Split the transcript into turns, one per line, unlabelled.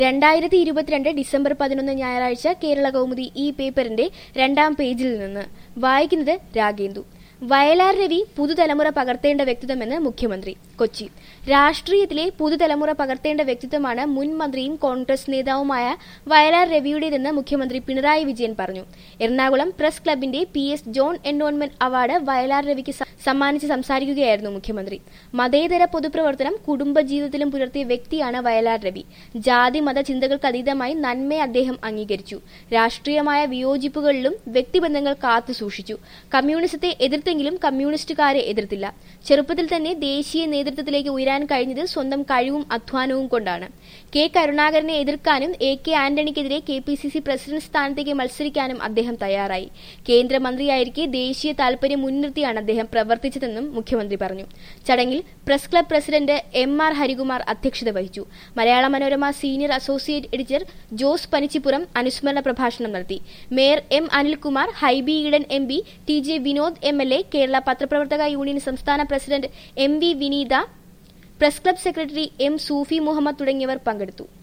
രണ്ടായിരത്തി ഇരുപത്തിരണ്ട് ഡിസംബർ പതിനൊന്ന് ഞായറാഴ്ച കേരള കൗമുദി ഈ പേപ്പറിന്റെ രണ്ടാം പേജിൽ നിന്ന് വായിക്കുന്നത് രാഗേന്ദു വയലാർ രവി പുതുതലമുറ പകർത്തേണ്ട വ്യക്തിത്വമെന്ന് മുഖ്യമന്ത്രി കൊച്ചി രാഷ്ട്രീയത്തിലെ പുതുതലമുറ പകർത്തേണ്ട വ്യക്തിത്വമാണ് മുൻ മന്ത്രിയും കോൺഗ്രസ് നേതാവുമായ വയലാർ രവിയുടേതെന്ന് മുഖ്യമന്ത്രി പിണറായി വിജയൻ പറഞ്ഞു എറണാകുളം പ്രസ് ക്ലബിന്റെ P S John endowment award Vayalar രവിക്ക് സ- സമ്മാനിച്ച് സംസാരിക്കുകയായിരുന്നു മുഖ്യമന്ത്രി മതേതര പൊതുപ്രവർത്തനം കുടുംബജീവിതത്തിലും പുലർത്തിയ വ്യക്തിയാണ് വയലാർ രവി ജാതി മത ചിന്തകൾക്ക് അതീതമായി നന്മയെ അദ്ദേഹം അംഗീകരിച്ചു രാഷ്ട്രീയമായ വിയോജിപ്പുകളിലും വ്യക്തിബന്ധങ്ങൾ കാത്തു സൂക്ഷിച്ചു കമ്മ്യൂണിസത്തെ എതിർത്തെങ്കിലും കമ്മ്യൂണിസ്റ്റുകാരെ എതിർത്തില്ല ചെറുപ്പത്തിൽ തന്നെ ദേശീയ നേതൃത്വത്തിലേക്ക് ഉയരാൻ കഴിഞ്ഞത് സ്വന്തം കഴിവും അധ്വാനവും കൊണ്ടാണ് കെ കരുണാകരനെ എതിർക്കാനും എ കെ ആന്റണിക്കെതിരെ K P C C president സ്ഥാനത്തേക്ക് മത്സരിക്കാനും അദ്ദേഹം തയ്യാറായി കേന്ദ്രമന്ത്രിയായിരിക്കെ ദേശീയ താൽപര്യം മുൻനിർത്തിയാണ് അദ്ദേഹം പ്രവർത്തിച്ചതെന്നും മുഖ്യമന്ത്രി പറഞ്ഞു ചടങ്ങിൽ press club president M R Harikumar അധ്യക്ഷത വഹിച്ചു Malayala Manorama senior associate editor Jose Panichippuram അനുസ്മരണ പ്രഭാഷണം നടത്തി mayor M Anilkumar Hibi Eden M P T J Vinod M L A Kerala പത്രപ്രവർത്തക യൂണിയൻ സംസ്ഥാന president M V Vineetha press club secretary M Sufi Muhammad തുടങ്ങിയവർ പങ്കെടുത്തു